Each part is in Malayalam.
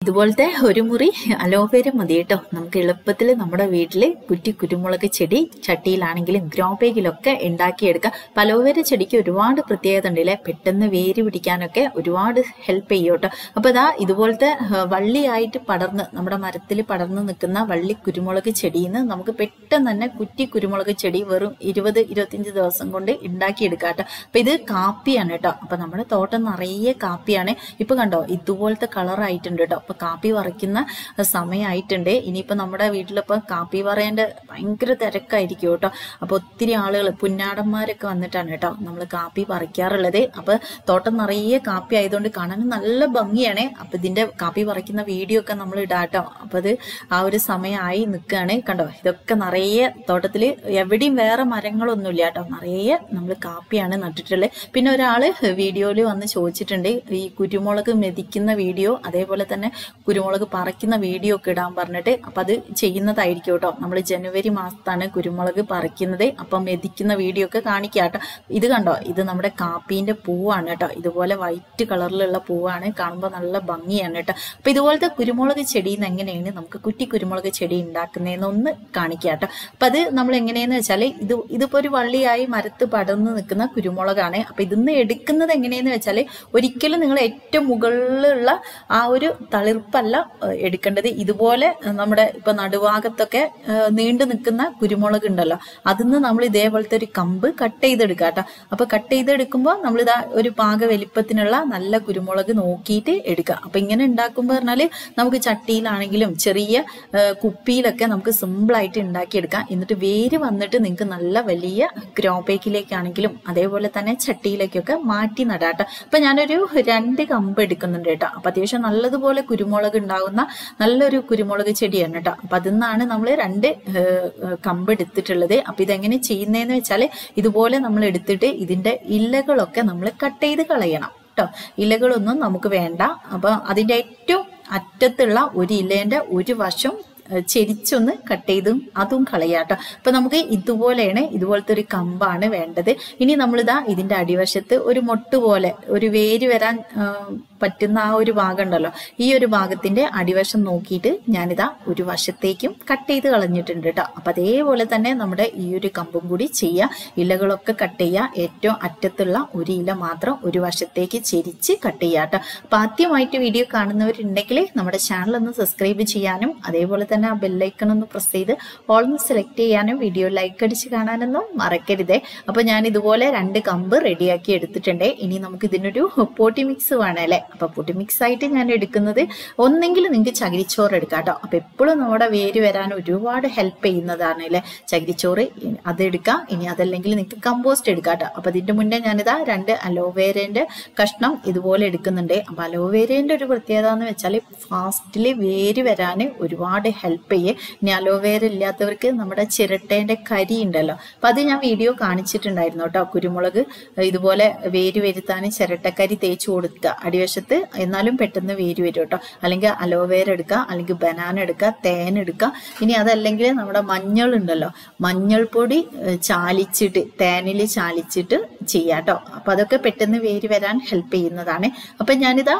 ഇതുപോലത്തെ ഒരു മുറി അലോവേര മതി കേട്ടോ നമുക്ക് എളുപ്പത്തിൽ നമ്മുടെ വീട്ടിൽ കുറ്റി കുരുമുളക് ചെടി ചട്ടിയിലാണെങ്കിലും ഗ്രോ ബാഗിലൊക്കെ ഉണ്ടാക്കിയെടുക്കാം അപ്പൊ അലോവേര ചെടിക്ക് ഒരുപാട് പ്രത്യേകത ഉണ്ടല്ലേ പെട്ടെന്ന് വേര് പിടിക്കാനൊക്കെ ഒരുപാട് ഹെൽപ്പ് ചെയ്യും കേട്ടോ അപ്പൊ ഇതാ ഇതുപോലത്തെ ആ, വള്ളിയായിട്ട് പടർന്ന് നമ്മുടെ മരത്തിൽ പടർന്ന് നിൽക്കുന്ന വള്ളി കുരുമുളക് ചെടിയിൽ നിന്ന് നമുക്ക് പെട്ടെന്ന് തന്നെ കുറ്റി കുരുമുളക് ചെടി വെറും ഇരുപത് ഇരുപത്തിയഞ്ച് ദിവസം കൊണ്ട് ഉണ്ടാക്കിയെടുക്കാം കേട്ടോ അപ്പൊ ഇത് കാപ്പിയാണ് കേട്ടോ അപ്പൊ നമ്മുടെ തോട്ടം നിറയെ കാപ്പിയാണ് ഇപ്പൊ കണ്ടോ ഇതുപോലത്തെ കളർ ആയിട്ടുണ്ട് കേട്ടോ അപ്പൊ കാപ്പി പറിക്കുന്ന സമയമായിട്ടുണ്ട് ഇനിയിപ്പോ നമ്മുടെ വീട്ടിലിപ്പോ കാപ്പി പറയേണ്ട ഭയങ്കര തിരക്കായിരിക്കും കേട്ടോ അപ്പൊ ഒത്തിരി ആളുകൾ പുന്നാടന്മാരൊക്കെ വന്നിട്ടാണ് കേട്ടോ നമ്മൾ കാപ്പി പറിക്കാറുള്ളത് അപ്പൊ തോട്ടം നിറയെ കാപ്പി ആയതുകൊണ്ട് കാണാൻ നല്ല ഭംഗിയാണ് അപ്പൊ ഇതിന്റെ കാപ്പി പറിക്കുന്ന വീഡിയോ ഒക്കെ നമ്മൾ ഇടാട്ടോ അപ്പൊ അത് ആ ഒരു സമയമായി നിൽക്കുകയാണ് കണ്ടോ ഇതൊക്കെ നിറയെ തോട്ടത്തില് എവിടെയും വേറെ മരങ്ങളൊന്നുമില്ല കേട്ടോ നിറയെ നമ്മൾ കാപ്പിയാണ് നട്ടിട്ടുള്ളത് പിന്നെ ഒരാള് വീഡിയോയിൽ വന്ന് ചോദിച്ചിട്ടുണ്ട് ഈ കുരുമുളക് മെതിക്കുന്ന വീഡിയോ അതേപോലെ തന്നെ കുരുമുളക് പറിക്കുന്ന വീഡിയോ ഒക്കെ ഇടാൻ പറഞ്ഞിട്ട് അപ്പൊ അത് ചെയ്യുന്നതായിരിക്കും കേട്ടോ നമ്മൾ ജനുവരി മാസത്താണ് കുരുമുളക് പറിക്കുന്നത് അപ്പൊ മെതിക്കുന്ന വീഡിയോ ഒക്കെ കാണിക്കാം കേട്ടോ ഇത് കണ്ടോ ഇത് നമ്മുടെ കാപ്പീന്റെ പൂവാണ് കേട്ടോ ഇതുപോലെ വൈറ്റ് കളറിലുള്ള പൂവാണ് കാണുമ്പോൾ നല്ല ഭംഗിയാണ് കേട്ടോ അപ്പൊ ഇതുപോലത്തെ കുരുമുളക് ചെടിയിൽ നിന്ന് എങ്ങനെയാണ് നമുക്ക് കുറ്റി കുരുമുളക് ചെടി ഉണ്ടാക്കുന്നതെന്ന് ഒന്ന് കാണിക്കാം കേട്ടോ അപ്പൊ അത് നമ്മൾ എങ്ങനെയെന്ന് വെച്ചാൽ ഇത് ഇതിപ്പോ ഒരു വള്ളിയായി മരത്ത് പടർന്ന് നിൽക്കുന്ന കുരുമുളകാണ് അപ്പൊ ഇതിന്ന് എടുക്കുന്നത് എങ്ങനെയെന്ന് വെച്ചാൽ ഒരിക്കലും നിങ്ങൾ ഏറ്റവും മുകളിലുള്ള ആ ഒരു തളിർപ്പല്ല ഏഹ്, എടുക്കേണ്ടത് ഇതുപോലെ ഏഹ്, നമ്മുടെ ഇപ്പൊ നടുഭാഗത്തൊക്കെ ഏഹ്, നീണ്ടു നിൽക്കുന്ന കുരുമുളക് ഉണ്ടല്ലോ അതിന്ന് നമ്മൾ ഇതേപോലത്തെ ഒരു കമ്പ് കട്ട് ചെയ്തെടുക്കുക കേട്ടോ അപ്പൊ കട്ട് ചെയ്തെടുക്കുമ്പോൾ നമ്മൾ ഇതാ ഒരു പാക വലിപ്പത്തിനുള്ള നല്ല കുരുമുളക് നോക്കിയിട്ട് എടുക്കുക അപ്പൊ ഇങ്ങനെ ഉണ്ടാക്കുമ്പോൾ പറഞ്ഞാല് നമുക്ക് ചട്ടിയിലാണെങ്കിലും ചെറിയ ഏഹ്, കുപ്പിയിലൊക്കെ നമുക്ക് സിമ്പിൾ ആയിട്ട് ഉണ്ടാക്കിയെടുക്കാം എന്നിട്ട് വേര് വന്നിട്ട് നിങ്ങൾക്ക് നല്ല വലിയ ഗ്രോ ബാഗിലേക്കാണെങ്കിലും അതേപോലെ തന്നെ ചട്ടിയിലേക്കൊക്കെ മാറ്റി നടാട്ടോ അപ്പൊ ഞാനൊരു രണ്ട് കമ്പ് എടുക്കുന്നുണ്ട് കേട്ടോ അപ്പൊ അത്യാവശ്യം നല്ലതുപോലെ കുരുമുളക് ഉണ്ടാകുന്ന നല്ലൊരു കുരുമുളക് ചെടിയാണ് കേട്ടോ അപ്പൊ അതിന്നാണ് നമ്മൾ രണ്ട് ഏഹ്, ഏഹ്, കമ്പ് എടുത്തിട്ടുള്ളത് അപ്പൊ ഇതെങ്ങനെ ചെയ്യുന്നതെന്ന് വെച്ചാൽ ഇതുപോലെ നമ്മൾ എടുത്തിട്ട് ഇതിന്റെ ഇലകളൊക്കെ നമ്മൾ കട്ട് ചെയ്ത് കളയണം കേട്ടോ ഇലകളൊന്നും നമുക്ക് വേണ്ട അപ്പൊ അതിന്റെ ഏറ്റവും അറ്റത്തുള്ള ഒരു ഇലേന്റെ ഒരു വശം ഏഹ് ചെരിച്ചൊന്ന് കട്ട് ചെയ്തും അതും കളയാട്ടോ അപ്പൊ നമുക്ക് ഇതുപോലെയാണ് ഇതുപോലത്തെ ഒരു കമ്പാണ് വേണ്ടത് ഇനി നമ്മളിതാ ഇതിന്റെ അടിവശത്ത് ഒരു മൊട്ട് പോലെ ഒരു വേര് വരാൻ ആ, പറ്റുന്ന ആ ഒരു ഭാഗം ഉണ്ടല്ലോ ഈ ഒരു ഭാഗത്തിന്റെ അടിവശം നോക്കിയിട്ട് ഞാനിതാ ഒരു വശത്തേക്കും കട്ട് ചെയ്ത് കളഞ്ഞിട്ടുണ്ട് കേട്ടോ അപ്പൊ അതേപോലെ തന്നെ നമ്മുടെ ഈ ഒരു കമ്പും കൂടി ചെയ്യാം ഇലകളൊക്കെ കട്ട് ചെയ്യുക ഏറ്റവും അറ്റത്തുള്ള ഒരു ഇല മാത്രം ഒരു വശത്തേക്ക് ചെരിച്ച് കട്ട് ചെയ്യുക കേട്ടോ അപ്പൊ ആദ്യമായിട്ട് വീഡിയോ കാണുന്നവരുണ്ടെങ്കിൽ നമ്മുടെ ചാനൽ ഒന്ന് സബ്സ്ക്രൈബ് ചെയ്യാനും അതേപോലെ തന്നെ ആ ബെല്ലൈക്കൺ ഒന്ന് പ്രസ് ചെയ്ത് ഓൾ ഒന്ന് സെലക്ട് ചെയ്യാനും വീഡിയോ ലൈക്ക് അടിച്ച് കാണാനൊന്നും മറക്കരുതേ അപ്പൊ ഞാൻ ഇതുപോലെ രണ്ട് കമ്പ് റെഡിയാക്കി എടുത്തിട്ടുണ്ട് ഇനി നമുക്ക് ഇതിനൊരു പൊട്ടി മിക്സ് വേണം അല്ലേ അപ്പൊ പൊട്ടി മിക്സ് ആയിട്ട് ഞാൻ എടുക്കുന്നത് ഒന്നെങ്കിൽ നിങ്ങൾക്ക് ചകിരിച്ചോറ് എടുക്കാം കേട്ടോ അപ്പൊ എപ്പോഴും നമ്മുടെ വേര് വരാൻ ഒരുപാട് ഹെൽപ്പ് ചെയ്യുന്നതാണ് അല്ലേ ചകിരിച്ചോറ് ഇ- അത് എടുക്കാം ഇനി അതല്ലെങ്കിൽ നിങ്ങൾക്ക് കമ്പോസ്റ്റ് എടുക്കാം കേട്ടോ അപ്പൊ അതിന്റെ മുന്നേ ഞാനിതാ രണ്ട് അലോവേരന്റെ കഷ്ണം ഇതുപോലെ എടുക്കുന്നുണ്ട് അപ്പൊ അലോവേരന്റെ ഒരു പ്രത്യേകത എന്ന് വെച്ചാൽ ഫാസ്റ്റില് വേര് വരാൻ ഒരുപാട് ഹെൽപ്പ് ചെയ്യേ ഇനി അലോവേര ഇല്ലാത്തവർക്ക് നമ്മുടെ ചിരട്ടേന്റെ കരി ഉണ്ടല്ലോ അപ്പൊ അത് ഞാൻ വീഡിയോ കാണിച്ചിട്ടുണ്ടായിരുന്നു കേട്ടോ കുരുമുളക് ഇതുപോലെ വേര് വരുത്താൻ ചിരട്ടക്കരി തേച്ച് കൊടുക്കുക അടിവശത്ത് എന്നാലും പെട്ടെന്ന് വേര് വരും കേട്ടോ അല്ലെങ്കിൽ അലോവേര എടുക്കുക അല്ലെങ്കിൽ ബനാന എടുക്കുക തേൻ എടുക്കുക ഇനി അതല്ലെങ്കിൽ നമ്മുടെ മഞ്ഞൾ ഉണ്ടല്ലോ മഞ്ഞൾപ്പൊടി ഏഹ്, ചാലിച്ചിട്ട് തേനിൽ ചാലിച്ചിട്ട് ചെയ്യാം കേട്ടോ അപ്പൊ അതൊക്കെ പെട്ടെന്ന് വേര് വരാൻ ഹെൽപ്പ് ചെയ്യുന്നതാണ് അപ്പൊ ഞാനിതാ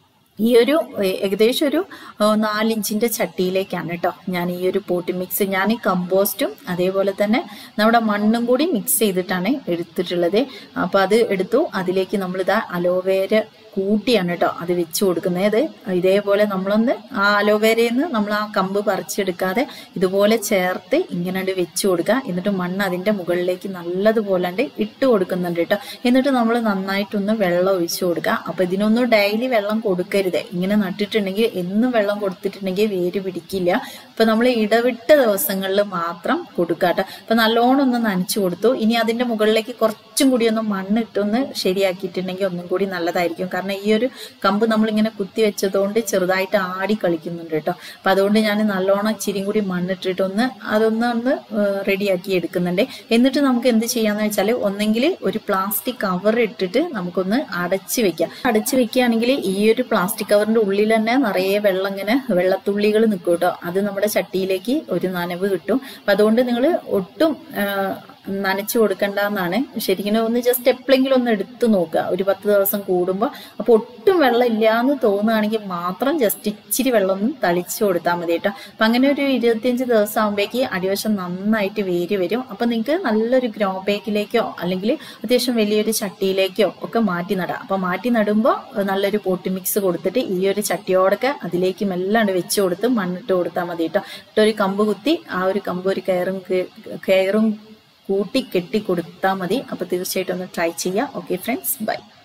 ഈ ഒരു ഏ- ഏകദേശം ഒരു ആ, നാലിഞ്ചിന്റെ ചട്ടിയിലേക്കാണ് കേട്ടോ ഞാൻ ഈ ഒരു പോട്ടി മിക്സ് ഞാൻ കമ്പോസ്റ്റും അതേപോലെ തന്നെ നമ്മുടെ മണ്ണും കൂടി മിക്സ് ചെയ്തിട്ടാണ് എടുത്തിട്ടുള്ളത് അപ്പൊ അത് എടുത്തു അതിലേക്ക് നമ്മളിതാ അലോവേര കൂട്ടിയാണ് കേട്ടോ അത് വെച്ച് കൊടുക്കുന്നത് ഇതേപോലെ നമ്മളൊന്ന് ആ അലോവേരയിൽ നിന്ന് നമ്മൾ ആ കമ്പ് പറിച്ചെടുക്കാതെ ഇതുപോലെ ചേർത്ത് ഇങ്ങനെ വെച്ച് കൊടുക്കുക എന്നിട്ട് മണ്ണ് അതിന്റെ മുകളിലേക്ക് നല്ലതുപോലെ ഇട്ട് കൊടുക്കുന്നുണ്ട് കേട്ടോ എന്നിട്ട് നമ്മൾ നന്നായിട്ടൊന്ന് വെള്ളം ഒഴിച്ചു കൊടുക്കുക അപ്പൊ ഇതിനൊന്നും ഡെയിലി വെള്ളം കൊടുക്കരുത് ഇങ്ങനെ നട്ടിട്ടുണ്ടെങ്കിൽ എന്നും വെള്ളം കൊടുത്തിട്ടുണ്ടെങ്കിൽ വേര് പിടിക്കില്ല അപ്പൊ നമ്മൾ ഇടവിട്ട ദിവസങ്ങളിൽ മാത്രം കൊടുക്കുക കേട്ടോ അപ്പൊ നല്ലോണം ഒന്ന് നനച്ചു കൊടുത്തു ഇനി അതിന്റെ മുകളിലേക്ക് കുറച്ചും കൂടി ഒന്ന് മണ്ണിട്ടൊന്ന് ശരിയാക്കിയിട്ടുണ്ടെങ്കിൽ ഒന്നും കൂടി നല്ലതായിരിക്കും കാരണം ഈ ഒരു കമ്പ് നമ്മളിങ്ങനെ കുത്തി വെച്ചതുകൊണ്ട് ചെറുതായിട്ട് ആടി കളിക്കുന്നുണ്ട് കേട്ടോ അപ്പൊ അതുകൊണ്ട് ഞാൻ നല്ലോണം ഇച്ചിരിയും കൂടി മണ്ണിട്ടിട്ടൊന്ന് അതൊന്ന് ഒന്ന് റെഡിയാക്കി എടുക്കുന്നുണ്ട് എന്നിട്ട് നമുക്ക് എന്ത് ചെയ്യാന്ന് വെച്ചാൽ ഒന്നെങ്കിൽ ഒരു പ്ലാസ്റ്റിക് കവർ ഇട്ടിട്ട് നമുക്കൊന്ന് അടച്ചു വെക്കാം അടച്ചു വെക്കുകയാണെങ്കിൽ ഈ ഒരു പ്ലാസ്റ്റിക് കവറിന്റെ ഉള്ളിൽ തന്നെ നിറയെ വെള്ളം ഇങ്ങനെ വെള്ളത്തുള്ളികൾ നിൽക്കും കേട്ടോ അത് നമ്മുടെ ചട്ടിയിലേക്ക് ഒരു നനവ് കിട്ടും അപ്പൊ അതുകൊണ്ട് നിങ്ങൾ ഒട്ടും ആ, നനച്ചു കൊടുക്കണ്ടെന്നാണ് ശരിക്കും ഒന്ന് ജസ്റ്റ് എപ്പോഴെങ്കിലും ഒന്ന് എടുത്തു നോക്കുക ഒരു പത്ത് ദിവസം കൂടുമ്പോൾ അപ്പോൾ ഒട്ടും വെള്ളം ഇല്ലാന്ന് തോന്നുകയാണെങ്കിൽ മാത്രം ജസ്റ്റ് ഇച്ചിരി വെള്ളം ഒന്ന് തളിച്ചു കൊടുത്താൽ മതി കേട്ടോ അപ്പം അങ്ങനെ ഒരു ഇരുപത്തിയഞ്ച് ദിവസം ആകുമ്പോഴേക്ക് അടിവശം നന്നായിട്ട് വേര് വരും അപ്പം നിങ്ങൾക്ക് നല്ലൊരു ഗ്രോ ബാഗിലേക്കോ അല്ലെങ്കിൽ അത്യാവശ്യം വലിയൊരു ചട്ടിയിലേക്കോ ഒക്കെ മാറ്റി നടാം അപ്പം മാറ്റി നടുമ്പോൾ നല്ലൊരു പോട്ടി മിക്സ് കൊടുത്തിട്ട് ഈ ഒരു ചട്ടിയോടൊക്കെ അതിലേക്ക് മെല്ലാണ്ട് വെച്ച് കൊടുത്ത് മണ്ണിട്ട് കൊടുത്താൽ മതി കേട്ടോ ഇട്ടൊരു കമ്പ് കുത്തി ആ ഒരു കമ്പ് ഒരു കയറും കയറും കൂട്ടി കെട്ടി കൊടുത്താൽ മതി അപ്പോൾ തീർച്ചയായിട്ടും ഒന്ന് ട്രൈ ചെയ്യാം ഓക്കെ ഫ്രണ്ട്സ് ബൈ